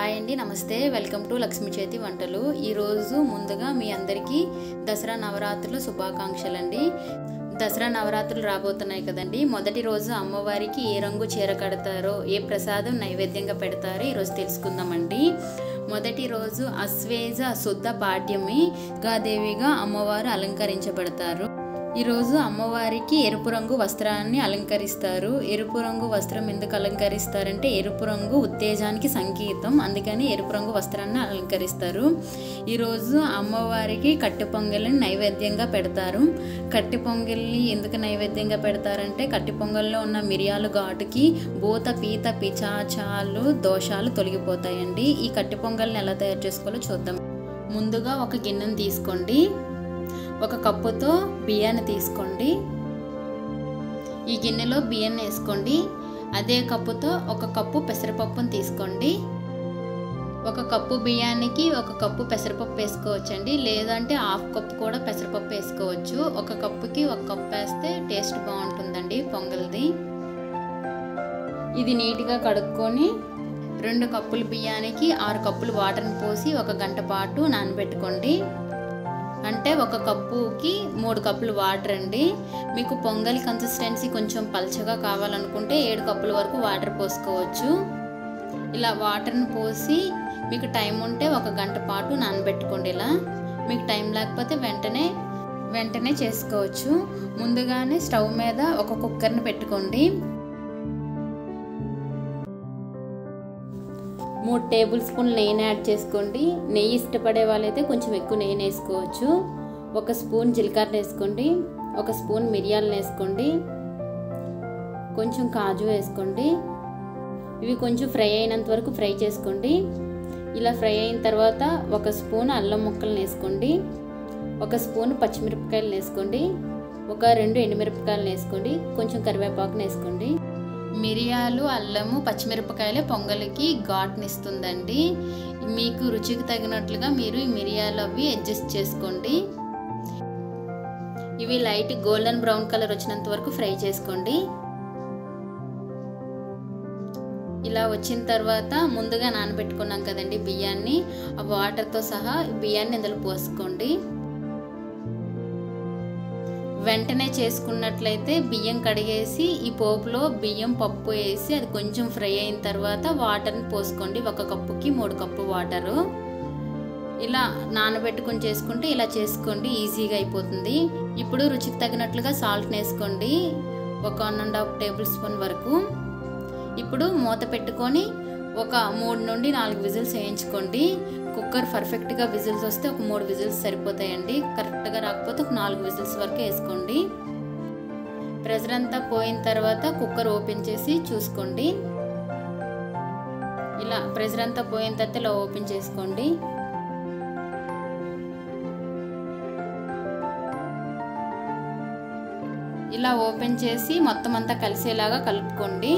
hi అండి నమస్తే welcome to Lakshmi చేతి వంటలు ఈరోజు ముందుగా మీ అందరికీ దసరా నవరాత్రులు శుభాకాంక్షలు అండి దసరా నవరాత్రులు రాబోతున్నాయి కదండి మొదటి రోజు అమ్మవారికి ఏ రంగు చీర కడతారో ఏ ప్రసాదం నైవేద్యంగా పెడతారో ఈరోజు తెలుసుకుందామండి మొదటి రోజు అశ్వేజ శుద్ధ పాఠ్యమి గాదేవిగా అమ్మవారు అలంకరించబడతారు ఈరోజు అమ్మవారికి ఎరుపు రంగు వస్త్రాన్ని అలంకరిస్తారు ఎరుపు రంగు వస్త్రం ఎందుకు అలంకరిస్తారంటే ఎరుపు రంగు ఉత్తేజానికి సంకేతం అందుకని ఎరుపు రంగు వస్త్రాన్ని అలంకరిస్తారు ఈరోజు అమ్మవారికి కట్టె పొంగల్ని నైవేద్యంగా పెడతారు కట్టె పొంగల్ని ఎందుకు నైవేద్యంగా పెడతారంటే కట్టె పొంగల్లో ఉన్న మిరియాలు ఘాటుకి భూత పీత పిచాచాలు దోషాలు తొలగిపోతాయండి ఈ కట్టె పొంగల్ని ఎలా తయారు చేసుకోవాలో చూద్దాం ముందుగా ఒక గిన్నెను తీసుకోండి ఒక కప్పుతో బియ్యాన్ని తీసుకోండి ఈ గిన్నెలో బియ్యాన్ని వేసుకోండి అదే కప్పుతో ఒక కప్పు పెసరపప్పును తీసుకోండి ఒక కప్పు బియ్యానికి ఒక కప్పు పెసరపప్పు వేసుకోవచ్చండి లేదంటే హాఫ్ కప్పు కూడా పెసరపప్పు వేసుకోవచ్చు ఒక కప్పుకి ఒక కప్పు వేస్తే టేస్ట్ బాగుంటుందండి పొంగల్ది ఇది నీట్గా కడుక్కొని రెండు కప్పుల బియ్యానికి ఆరు కప్పులు వాటర్ని పోసి ఒక గంట పాటు నానబెట్టుకోండి అంటే ఒక కప్పుకి మూడు కప్పులు వాటర్ అండి మీకు పొంగల్ కన్సిస్టెన్సీ కొంచెం పల్చగా కావాలనుకుంటే ఏడు కప్పుల వరకు వాటర్ పోసుకోవచ్చు ఇలా వాటర్ని పోసి మీకు టైం ఉంటే ఒక గంట పాటు నానబెట్టుకోండి ఇలా మీకు టైం లేకపోతే వెంటనే వెంటనే చేసుకోవచ్చు ముందుగానే స్టవ్ మీద ఒక కుక్కర్ని పెట్టుకోండి మూడు టేబుల్ స్పూన్ నెయ్యిని యాడ్ చేసుకోండి నెయ్యి ఇష్టపడే వాళ్ళైతే కొంచెం ఎక్కువ నెయ్యి వేసుకోవచ్చు ఒక స్పూన్ జీలకర్ర వేసుకోండి ఒక స్పూన్ మిరియాలను వేసుకోండి కొంచెం కాజు వేసుకోండి ఇవి కొంచెం ఫ్రై అయినంత వరకు ఫ్రై చేసుకోండి ఇలా ఫ్రై అయిన తర్వాత ఒక స్పూన్ అల్లం ముక్కలను వేసుకోండి ఒక స్పూన్ పచ్చిమిరపకాయలు వేసుకోండి ఒక రెండు ఎండుమిరపకాయలు వేసుకోండి కొంచెం కరివేపాకుని వేసుకోండి మిరియాలు అల్లము పచ్చిమిరపకాయలు పొంగలికి ఘాట్నిస్తుందండి మీకు రుచికి తగినట్లుగా మీరు ఈ మిరియాలు అవి అడ్జస్ట్ చేసుకోండి ఇవి లైట్ గోల్డెన్ బ్రౌన్ కలర్ వచ్చినంత వరకు ఫ్రై చేసుకోండి ఇలా వచ్చిన తర్వాత ముందుగా నానబెట్టుకున్నాం కదండి బియ్యాన్ని ఆ వాటర్తో సహా బియ్యాన్ని ఇందులో పోసుకోండి వెంటనే చేసుకున్నట్లయితే బియ్యం కడిగేసి ఈ పోపులో బియ్యం పప్పు వేసి అది కొంచెం ఫ్రై అయిన తర్వాత వాటర్ని పోసుకోండి ఒక కప్పుకి మూడు కప్పు వాటరు ఇలా నానబెట్టుకుని చేసుకుంటే ఇలా చేసుకోండి ఈజీగా అయిపోతుంది ఇప్పుడు రుచికి తగినట్లుగా సాల్ట్ వేసుకోండి ఒక one and half tablespoon వరకు ఇప్పుడు మూత పెట్టుకొని ఒక మూడు నుండి నాలుగు విజిల్స్ వేయించుకోండి కుక్కర్ పర్ఫెక్ట్గా విజిల్స్ వస్తే ఒక మూడు విజిల్స్ సరిపోతాయండి కరెక్ట్గా రాకపోతే ఒక నాలుగు విజిల్స్ వరకు వేసుకోండి ప్రెజర్ అంతా పోయిన తర్వాత కుక్కర్ ఓపెన్ చేసి చూసుకోండి ఇలా ప్రెజర్ అంతా పోయిన తర్వాత ఇలా ఓపెన్ చేసుకోండి ఇలా ఓపెన్ చేసి మొత్తం అంతా కలిసేలాగా కలుపుకోండి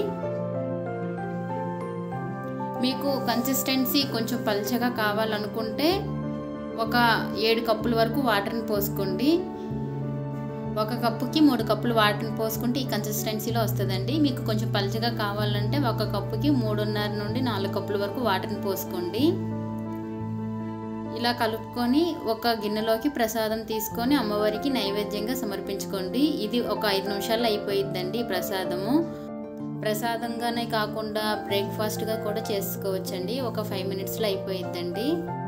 మీకు కన్సిస్టెన్సీ కొంచెం పల్చగా కావాలనుకుంటే ఒక ఏడు కప్పుల వరకు వాటర్ని పోసుకోండి ఒక కప్పుకి మూడు కప్పులు వాటర్ని పోసుకుంటే ఈ కన్సిస్టెన్సీలో వస్తుందండి మీకు కొంచెం పల్చగా కావాలంటే ఒక కప్పుకి మూడున్నర నుండి నాలుగు కప్పుల వరకు వాటర్ని పోసుకోండి ఇలా కలుపుకొని ఒక గిన్నెలోకి ప్రసాదం తీసుకొని అమ్మవారికి నైవేద్యంగా సమర్పించుకోండి ఇది ఒక ఐదు నిమిషాల్లో అయిపోయిద్దండి ఈ ప్రసాదము ప్రసాదంగానే కాకుండా బ్రేక్ఫాస్ట్గా కూడా చేసుకోవచ్చండి ఒక ఫైవ్ మినిట్స్లో అయిపోయిద్దండి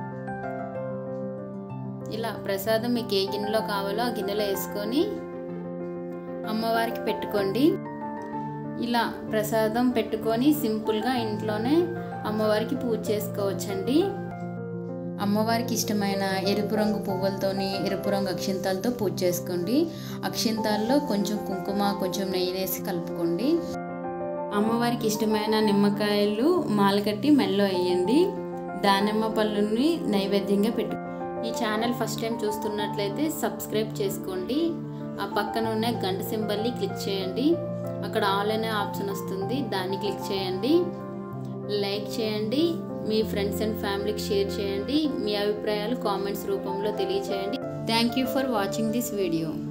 ఇలా ప్రసాదం మీకు ఏ గిన్నెలో కావాలో ఆ గిన్నెలో వేసుకొని అమ్మవారికి పెట్టుకోండి ఇలా ప్రసాదం పెట్టుకొని సింపుల్గా ఇంట్లోనే అమ్మవారికి పూజ చేసుకోవచ్చండి అమ్మవారికి ఇష్టమైన ఎరుపు రంగు పువ్వులతోని ఎరుపు రంగు అక్షింతాలతో పూజ చేసుకోండి అక్షింతాల్లో కొంచెం కుంకుమ కొంచెం నెయ్యి వేసి కలుపుకోండి అమ్మవారికి ఇష్టమైన నిమ్మకాయలు మాలకట్టి మెల్లో వేయండి దానిమ్మ పళ్ళుని నైవేద్యంగా పెట్టు ఈ ఛానల్ ఫస్ట్ టైం చూస్తున్నట్లయితే సబ్స్క్రైబ్ చేసుకోండి ఆ పక్కన ఉన్న గంట సింబల్ని క్లిక్ చేయండి అక్కడ ఆల్ అనే ఆప్షన్ వస్తుంది దాన్ని క్లిక్ చేయండి లైక్ చేయండి మీ ఫ్రెండ్స్ అండ్ ఫ్యామిలీకి షేర్ చేయండి మీ అభిప్రాయాలు కామెంట్స్ రూపంలో తెలియచేయండి thank you for watching this video